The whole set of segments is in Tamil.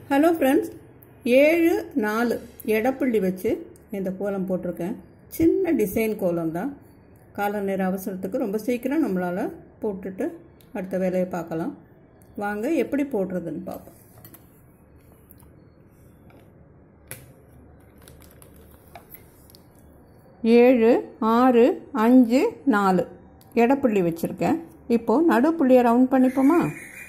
ஹலோ ஃப்ரெண்ட்ஸ் ஏழு நாலு எடப்புள்ளி வச்சு இந்த கோலம் போட்டிருக்கேன் சின்ன டிசைன் கோலம் தான் கால நேர அவசரத்துக்கு ரொம்ப சீக்கிரம் நம்மளால் போட்டுட்டு அடுத்த வேலையை பார்க்கலாம் வாங்க எப்படி போடுறதுன்னு பார்ப்போம் ஏழு ஆறு அஞ்சு நாலு எடப்புள்ளி வச்சுருக்கேன் இப்போது நடுப்புள்ளியை ரவுண்ட் பண்ணிப்போமா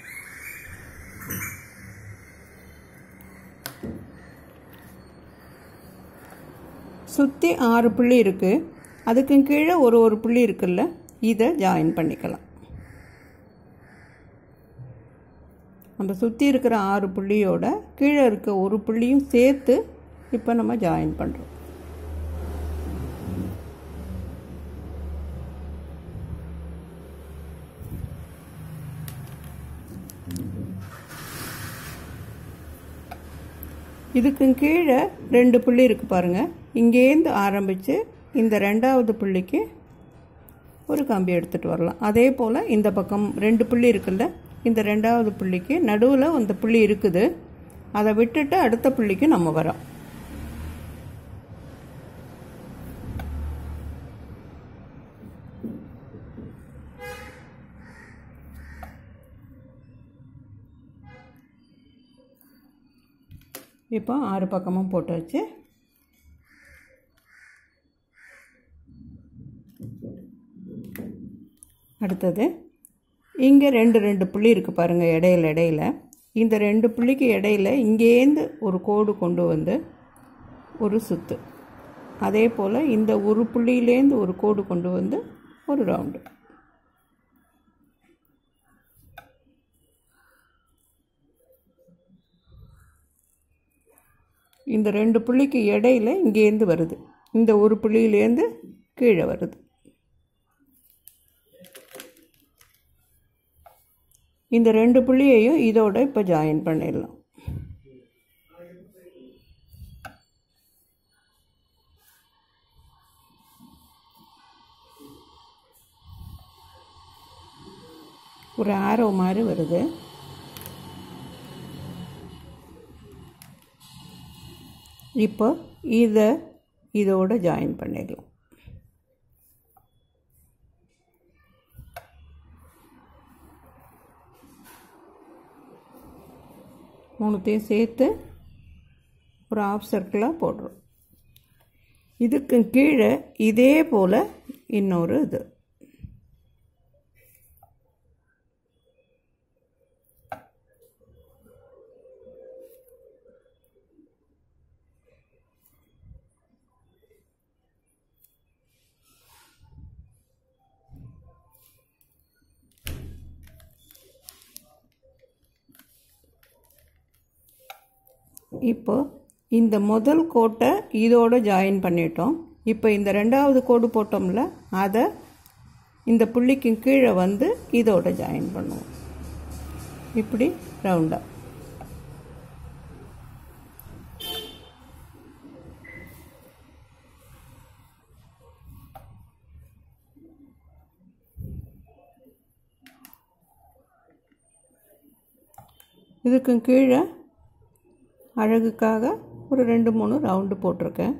சுற்றி ஆறு புள்ளி இருக்குது அதுக்கு கீழே ஒரு ஒரு புள்ளி இருக்குல்ல இதை ஜாயின் பண்ணிக்கலாம் நம்ம சுற்றி இருக்கிற ஆறு புள்ளியோட கீழே இருக்க ஒரு புள்ளியும் சேர்த்து இப்போ நம்ம ஜாயின் பண்ணுறோம் இதுக்கு கீழே ரெண்டு புள்ளி இருக்குது பாருங்கள் இங்கேருந்து ஆரம்பித்து இந்த ரெண்டாவது புள்ளிக்கு ஒரு கம்பி எடுத்துகிட்டு வரலாம் அதே போல் இந்த பக்கம் ரெண்டு புள்ளி இருக்குல்ல இந்த ரெண்டாவது புள்ளிக்கு நடுவில் அந்த புள்ளி இருக்குது அதை விட்டுட்டு அடுத்த புள்ளிக்கு நம்ம வரோம் இப்போ ஆறு பக்கமும் போட்டாச்சு அடுத்தது இங்கே ரெண்டு ரெண்டு புள்ளி இருக்குது பாருங்கள் இடையில இடையில இந்த ரெண்டு புள்ளிக்கு இடையில இங்கேருந்து ஒரு கோடு கொண்டு வந்து ஒரு சுத்து அதே போல் இந்த ஒரு புள்ளியிலேருந்து ஒரு கோடு கொண்டு வந்து ஒரு ரவுண்டு இந்த ரெண்டு புள்ளிக்கு இடையில இங்கேருந்து வருது இந்த ஒரு புள்ளியிலேருந்து கீழே வருது இந்த ரெண்டு புள்ளியையும் இதோட இப்போ ஜாயின் பண்ணிடலாம் ஒரு ஆரோ மாதிரி வருது இப்போ இதை இதோட ஜாயின் பண்ணிடலாம் மூணுத்தையும் சேர்த்து ஒரு ஆஃப் சர்க்கிளாக போடுறோம் இதுக்கு கீழே இதே போல் இன்னொரு இது இப்போ இந்த முதல் கோட்டை இதோடு ஜாயின் பண்ணிட்டோம் இப்போ இந்த ரெண்டாவது கோடு போட்டோம்ல அதை இந்த புள்ளிக்கு கீழே வந்து இதோட ஜாயின் பண்ணுவோம் இப்படி ரவுண்டாக இதுக்கு கீழே அழகுக்காக ஒரு ரெண்டு மூணு ரவுண்டு போட்டிருக்கேன்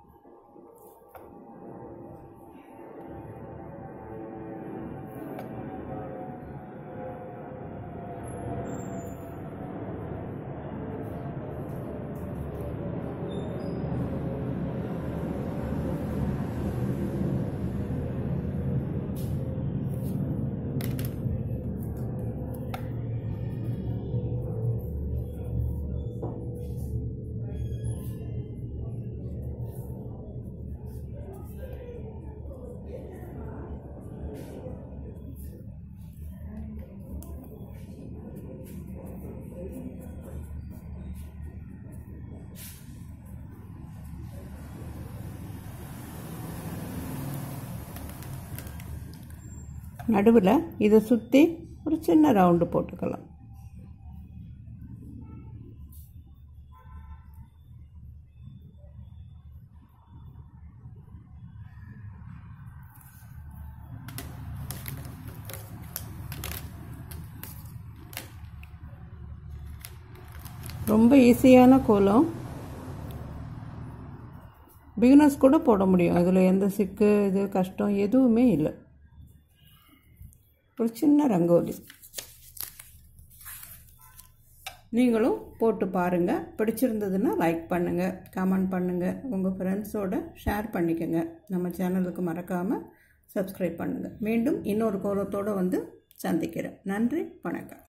நடுவில் இதை சுற்றி ஒரு சின்ன ரவுண்டு போட்டுக்கலாம் ரொம்ப ஈஸியான கோலம் பிகினர்ஸ் கூட போட முடியும் இதில் எந்த சிக்கு இது கஷ்டம் எதுவுமே இல்லை ஒரு சின்ன ரங்கோலி நீங்களும் போட்டு பாருங்கள் பிடிச்சிருந்ததுன்னா லைக் பண்ணுங்கள் கமெண்ட் பண்ணுங்கள் உங்கள் ஃப்ரெண்ட்ஸோட ஷேர் பண்ணிக்கோங்க நம்ம சேனலுக்கு மறக்காமல் சப்ஸ்கிரைப் பண்ணுங்கள் மீண்டும் இன்னொரு கோலத்தோடு வந்து சந்திக்கிறேன் நன்றி வணக்கம்